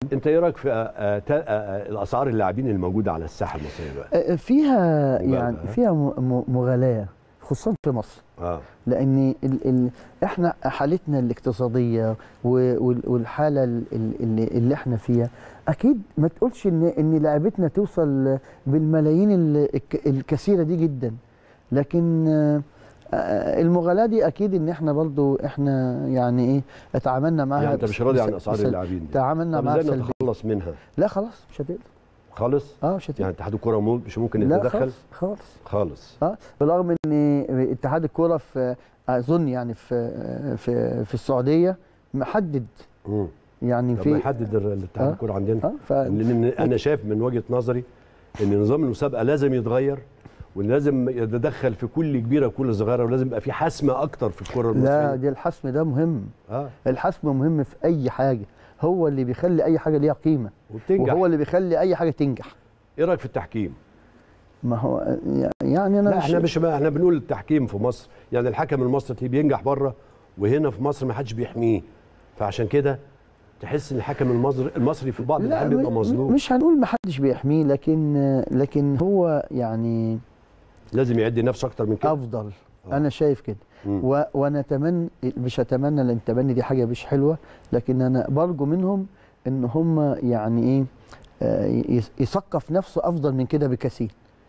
انت ايه رايك في آه، تا- آه، الاسعار اللاعبين الموجوده على الساحه المصريه دلوقتي؟ آه، فيها مبالغة، يعني ها؟ فيها م- م- مغالاه خصوصا في مصر اه لان ال ال احنا حالتنا الاقتصاديه و- وال- والحاله ال- ال- اللي, اللي احنا فيها اكيد ما تقولش ان ان لعبتنا توصل بالملايين ال- الك- الكثيره دي جدا لكن آه، آه، المغالاه دي اكيد ان احنا برضو احنا يعني ايه اتعاملنا معاها يعني انت مش بس- راضي بس- عن اسعار بس- اللاعبين دي تعاملنا طب معاها ازاي سلبيا نتخلص منها لا خلاص مش هتقدر خالص اه مش هتقدر يعني اتحاد الكوره مو- مش ممكن لا يتدخل خالص خالص خالص اه بالرغم ان اتحاد الكوره في اظن يعني في في في السعوديه محدد مم. يعني طب ما في يحدد ال- الاتحاد آه. الكوره عندنا اه ف لان انا شايف من وجهه نظري ان نظام المسابقه لازم يتغير ولازم يتدخل في كل كبيره وكل صغيره ولازم يبقى في حسم اكتر في الكره لا المصريه دي الحسم ده مهم اه الحسم مهم في اي حاجه هو اللي بيخلي اي حاجه ليها قيمه وبتنجح وهو اللي بيخلي اي حاجه تنجح ايه رايك في التحكيم ما هو يعني انا لا احنا مش احنا بنقول التحكيم في مصر يعني الحكم المصري تلاقيه بينجح بره وهنا في مصر ما حدش بيحميه فعشان كده تحس ان الحكم المصري المصري في بعض لا الاحيان بيبقى م- مظلوم مش هنقول ما حدش بيحميه لكن لكن هو يعني لازم يعد نفسه اكتر من كده افضل آه. انا شايف كده مم. و... وانا اتمنى مش اتمنى لان التبني دي حاجه مش حلوه لكن انا برجو منهم ان هم يعني ايه آه، يس- يثقف نفسه افضل من كده بكثير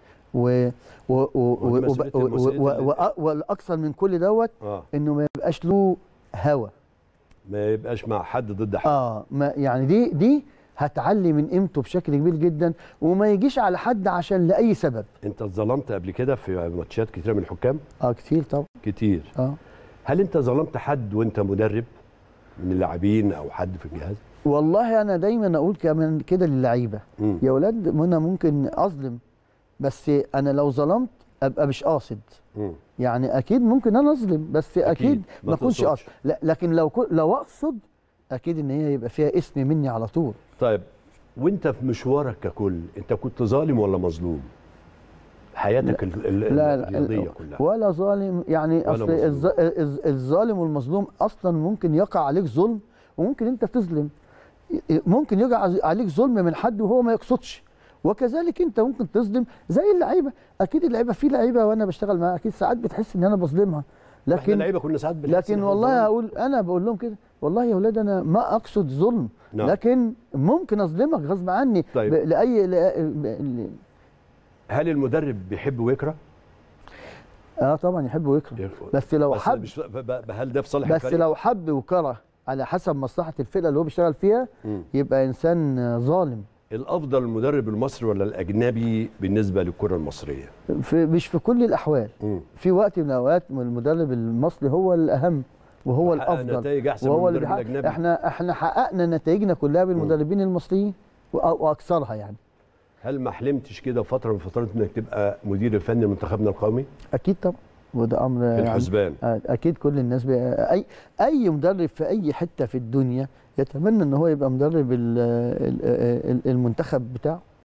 و و و هو دي و- مسؤولية- و- و- مسؤولية و- و- والاكثر من كل دوت اه انه ما يبقاش له هوى ما يبقاش مع حد ضد حد اه ما يعني دي دي هتعلي من قيمته بشكل كبير جدا وما يجيش على حد عشان لاي سبب انت اتظلمت قبل كده في ماتشات كتيره من الحكام اه كتير طبعا كتير اه هل انت ظلمت حد وانت مدرب من اللاعبين او حد في الجهاز والله انا دايما اقول كمان كده للعيبه مم. يا ولاد ما انا ممكن اظلم بس انا لو ظلمت ابقى مش قاصد مم. يعني اكيد ممكن انا اظلم بس اكيد, أكيد. ما ما اكونش تقصدش. قاصد لا لكن لو كو- لو اقصد اكيد ان هي يبقى فيها اسم مني على طول طيب وانت في مشوارك ككل انت كنت ظالم ولا مظلوم حياتك ال- ال- لا لا الرياضيه كلها ولا ظالم يعني ولا اصل مظلوم. الظ- الظ- الظالم والمظلوم اصلا ممكن يقع عليك ظلم وممكن انت تظلم ممكن يقع عليك ظلم من حد وهو ما يقصدش وكذلك انت ممكن تظلم زي اللعيبه اكيد اللعيبه في لعيبه وانا بشتغل معاها اكيد ساعات بتحس ان انا بظلمها احنا لكن اللعيبه كنا ساعات بنحس إن لكن إحنا والله ظالمين. هقول انا بقول لهم كده والله يا اولاد انا ما اقصد ظلم نعم. لكن ممكن اظلمك غصب عني طيب. ب- لاي لا- ب- هل المدرب بيحب ويكره؟ اه طبعا يحب ويكره بس لو بس حب مش ب- ب- هل ده في صالح بس الفريق؟ لو حب وكره على حسب مصلحه الفرقه اللي هو بيشتغل فيها مم. يبقى انسان آه، ظالم الافضل المدرب المصري ولا الاجنبي بالنسبه للكره المصريه؟ في مش في كل الاحوال مم. في وقت من الاوقات المدرب المصري هو الاهم وهو وحقق الافضل نتائج احسن وهو من اللي المدرب بيحقق الاجنبي احنا احنا حققنا نتائجنا كلها بالمدربين المصريين وأ- واكثرها يعني هل ما حلمتش كده فتره من فترات انك تبقى مدير الفني لمنتخبنا القومي اكيد طبعا وده امر في يعني الحسبان؟ آه، اكيد كل الناس بي... اي اي مدرب في اي حته في الدنيا يتمنى ان هو يبقى مدرب ال- ال- ال- المنتخب بتاعه